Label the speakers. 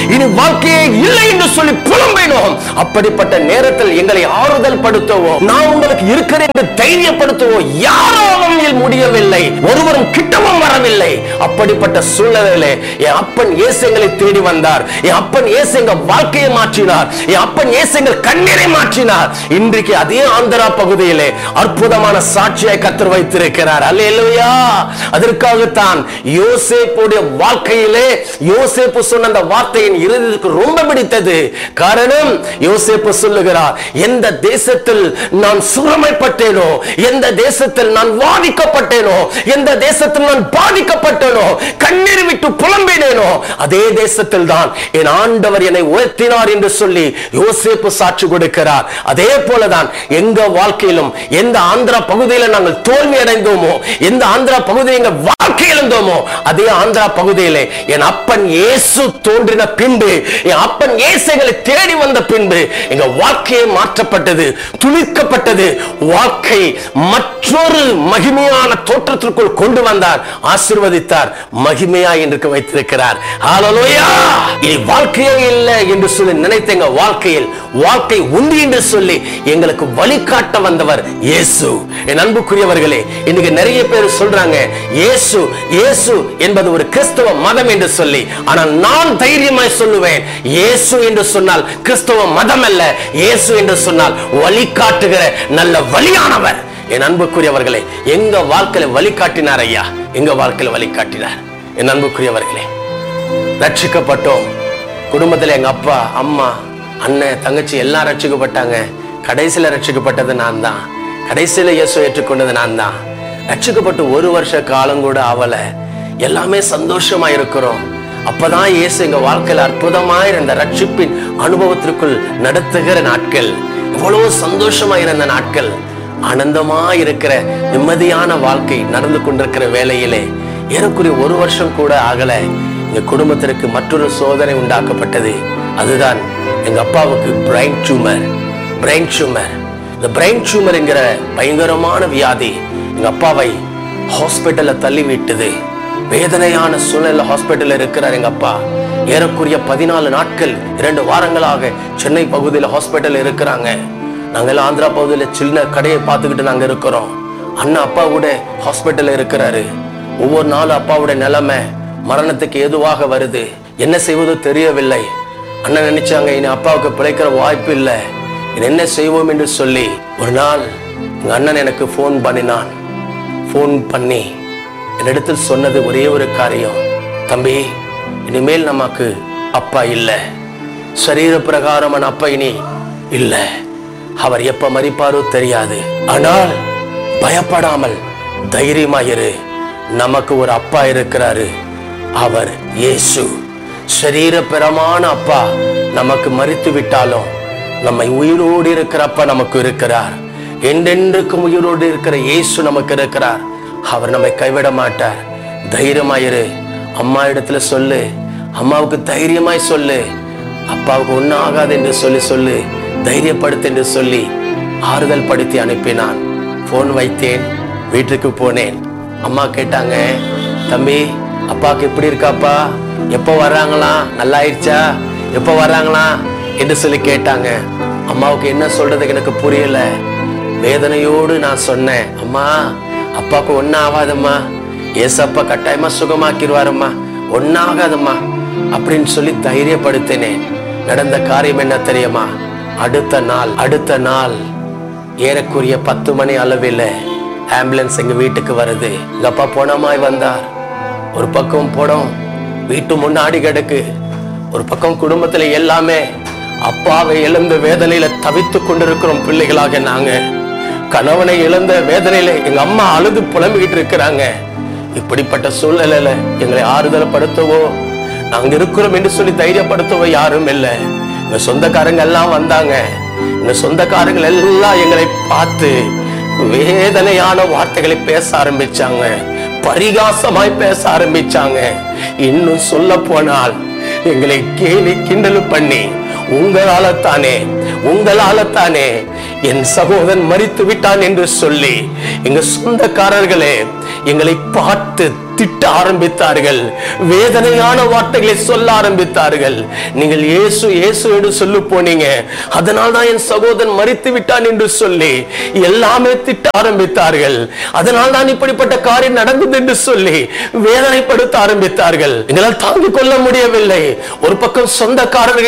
Speaker 1: இனி வாழ்க்கையே இல்லை என்று சொல்லி புலம்பினோம் அப்படிப்பட்ட நேரத்தில் எங்களை ஆறுதல் படுத்தவோ நான் உங்களுக்கு இருக்கிறேன் என்று தைரியப்படுத்தவோ யாராலும் முடியவில்லை ஒருவரும் கிட்டவும் வரவில்லை அப்படிப்பட்ட சூழ்நிலையிலே என் அப்பன் இயேசு எங்களை தேடி வந்தார் என் அப்பன் இயேசு எங்க வாழ்க்கையை மாற்றினார் என் அப்பன் இயேசு எங்கள் கண்ணீரை மாற்றினார் இன்றைக்கு அதே ஆந்திரா பகுதியிலே அற்புதமான சாட்சியை கத்தர் வைத்திருக்கிறார் அல்லேலூயா அதற்காகத்தான் யோசேப்புடைய வாழ்க்கையிலே யோசேப்பு சொன்ன அந்த வார்த்தையின் இறுதிக்கு ரொம்ப பிடித்தது காரணம் யோசேப்பு சொல்லுகிறார் எந்த தேசத்தில் நான் சுரமைப்பட்டேனோ எந்த தேசத்தில் நான் வாதிக்கப்பட்டேனோ எந்த தேசத்தில் நான் பாதிக்கப்பட்டேனோ கண்ணீர் விட்டு புலம்பினேனோ அதே தேசத்தில் தான் என் ஆண்டவர் என்னை உயர்த்தினார் என்று சொல்லி யோசேப்பு சாட்சி கொடுக்கிறார் அதே போலதான் எங்க வாழ்க்கையிலும் எந்த ஆந்திரா பகுதியில் நாங்கள் தோல்வி அடைந்தோமோ எந்த ஆந்திரா பகுதியில் எங்கள் வாழ்க்கை இழந்தோமோ அதே ஆந்திரா பகுதியிலே என் அப்பன் இயேசு தோன்றின பின்பு என் அப்பன் இயேசு எங்களை தேடி வந்த பின்பு எங்க வாழ்க்கையே மாற்றப்பட்டது துளிர்க்கப்பட்டது வாழ்க்கை மற்றொரு மகிமையான தோற்றத்திற்குள் கொண்டு வந்தார் ஆசீர்வதித்தார் மகிமையா என்று வைத்திருக்கிறார் ஹalleluya இனி வாழ்க்கையே இல்லை என்று சொல்லி நினைத்த எங்க வாழ்க்கையில் வாழ்க்கை உண்டு என்று சொல்லி எங்களுக்கு வழிகாட்ட வந்தவர் இயேசு என் அன்புக்குரியவர்களே இன்னைக்கு நிறைய பேர் சொல்றாங்க இயேசு இயேசு என்பது ஒரு கிறிஸ்தவ மதம் என்று சொல்லி ஆனால் நான் தைரியமாய் சொல்லுவேன் இயேசு என்று சொன்னால் கிறிஸ்தவ மதம் அல்ல இயேசு என்று சொன்னால் வழிகாட்டுகிற நல்ல வழியானவர் என் அன்புக்குரியவர்களே எங்க வாழ்க்கையில வழிகாட்டினார் ஐயா எங்க வாழ்க்கையில வழிகாட்டினார் என் அன்புக்குரியவர்களே ரட்சிக்கப்பட்டோம் குடும்பத்துல எங்க அப்பா அம்மா அண்ணன் தங்கச்சி எல்லாம் ரட்சிக்கப்பட்டாங்க கடைசியில ரட்சிக்கப்பட்டது நான் தான் கடைசியில இயேசு ஏற்றுக்கொண்டது நான் தான் ரட்சிக்கப்பட்டு ஒரு வருஷ காலம் கூட ஆவல எல்லாமே சந்தோஷமா இருக்கிறோம் அப்பதான் இயேசு எங்க வாழ்க்கையில அற்புதமா இருந்த ரட்சிப்பின் அனுபவத்திற்குள் நடத்துகிற நாட்கள் எவ்வளவு சந்தோஷமா இருந்த நாட்கள் ஆனந்தமா இருக்கிற நிம்மதியான வாழ்க்கை நடந்து கொண்டிருக்கிற வேளையிலே ஏறக்குறைய ஒரு வருஷம் கூட ஆகல எங்க குடும்பத்திற்கு மற்றொரு சோதனை உண்டாக்கப்பட்டது அதுதான் எங்க அப்பாவுக்கு பிரைன் டியூமர் பிரைன் டியூமர் இந்த பிரைன் டியூமர் என்கிற பயங்கரமான வியாதி எங்க அப்பாவை ஹாஸ்பிட்டல்ல தள்ளி விட்டது வேதனையான சூழ்நிலை ஹாஸ்பிட்டல்ல இருக்கிறார் எங்க அப்பா ஏறக்குறைய பதினாலு நாட்கள் இரண்டு வாரங்களாக சென்னை பகுதியில் ஹாஸ்பிட்டல் இருக்கிறாங்க நாங்கள் ஆந்திரா பகுதியில் சின்ன கடையை பார்த்துக்கிட்டு நாங்க இருக்கிறோம் அண்ணா அப்பா கூட ஹாஸ்பிட்டல்ல இருக்கிறாரு ஒவ்வொரு நாளும் அப்பாவோட நிலைமை மரணத்துக்கு ஏதுவாக வருது என்ன செய்வதோ தெரியவில்லை அண்ணன் நினைச்சாங்க இனி அப்பாவுக்கு பிழைக்கிற வாய்ப்பு இல்லை இனி என்ன செய்வோம் என்று சொல்லி ஒரு நாள் எங்க அண்ணன் எனக்கு ஃபோன் பண்ணினான் ஃபோன் பண்ணி என்னிடத்தில் சொன்னது ஒரே ஒரு காரியம் தம்பி இனிமேல் நமக்கு அப்பா இல்லை சரீர பிரகாரமான அப்பா இனி இல்லை அவர் எப்ப மறிப்பாரோ தெரியாது ஆனால் பயப்படாமல் தைரியமாயிரு நமக்கு ஒரு அப்பா இருக்கிறாரு அவர் இயேசு சரீரப்பிரமான அப்பா நமக்கு மறித்து விட்டாலும் நம்மை உயிரோடு இருக்கிற அப்பா நமக்கு இருக்கிறார் என்றென்றுக்கும் உயிரோடு இருக்கிற இயேசு நமக்கு இருக்கிறார் அவர் நம்மை கைவிட மாட்டார் தைரியமாயிரு அம்மா இடத்துல சொல்லு அம்மாவுக்கு தைரியமாய் சொல்லு அப்பாவுக்கு ஒன்றும் ஆகாது என்று சொல்லி சொல்லு தைரியப்படுத்து என்று சொல்லி ஆறுதல் படுத்தி அனுப்பினான் ஃபோன் வைத்தேன் வீட்டுக்கு போனேன் அம்மா கேட்டாங்க தம்பி அப்பாவுக்கு எப்படி இருக்காப்பா எப்போ வர்றாங்களா நல்லா ஆயிடுச்சா எப்போ வர்றாங்களா என்று சொல்லி கேட்டாங்க அம்மாவுக்கு என்ன சொல்றதுக்கு எனக்கு புரியல வேதனையோடு நான் சொன்னேன் அம்மா அப்பாவுக்கு ஒன்றும் ஆகாதம்மா ஏசப்பா கட்டாயமா சுகமாக்கிடுவாரம்மா ஒன்றும் ஆகாதம்மா அப்படின்னு சொல்லி தைரியப்படுத்தினேன் நடந்த காரியம் என்ன தெரியுமா அடுத்த நாள் அடுத்த நாள் ஏறக்குறைய பத்து மணி அளவில் ஆம்புலன்ஸ் எங்க வீட்டுக்கு வருது எங்க அப்பா போனமாய் வந்தார் ஒரு பக்கம் போனோம் வீட்டு முன்னாடி கிடக்கு ஒரு பக்கம் குடும்பத்துல எல்லாமே அப்பாவை இழந்த வேதனையில தவித்து கொண்டிருக்கிறோம் பிள்ளைகளாக நாங்க கணவனை இழந்த வேதனையில எங்க அம்மா அழுது புலம்பிக்கிட்டு இருக்கிறாங்க இப்படிப்பட்ட சூழ்நிலையில எங்களை ஆறுதலப்படுத்தவோ நாங்க இருக்கிறோம் என்று சொல்லி தைரியப்படுத்தவோ யாரும் இல்லை எங்க சொந்தக்காரங்க எல்லாம் வந்தாங்க எங்க சொந்தக்காரங்கள் எல்லாம் எங்களை பார்த்து வேதனையான வார்த்தைகளை பேச ஆரம்பிச்சாங்க பரிகாசமாய் பேச ஆரம்பிச்சாங்க இன்னும் சொல்ல போனால் எங்களை கேலி கிண்டல் பண்ணி உங்களால தானே உங்களால தானே என் சகோதரன் மறித்து விட்டான் என்று சொல்லி எங்க சொந்தக்காரர்களே எங்களை பார்த்து திட்ட ஆரம்பித்தார்கள் வேதனையான வார்த்தைகளை சொல்ல ஆரம்பித்தார்கள் நீங்கள் இயேசு இயேசு என்று சொல்லி போனீங்க அதனால் தான் என் சகோதரன் மறித்து விட்டான் என்று சொல்லி எல்லாமே திட்ட ஆரம்பித்தார்கள் அதனால் தான் இப்படிப்பட்ட காரியம் நடந்தது என்று சொல்லி வேதனைப்படுத்த ஆரம்பித்தார்கள் எங்களால் தாங்கிக் கொள்ள முடியவில்லை ஒரு பக்கம் சொந்தக்காரர்கள்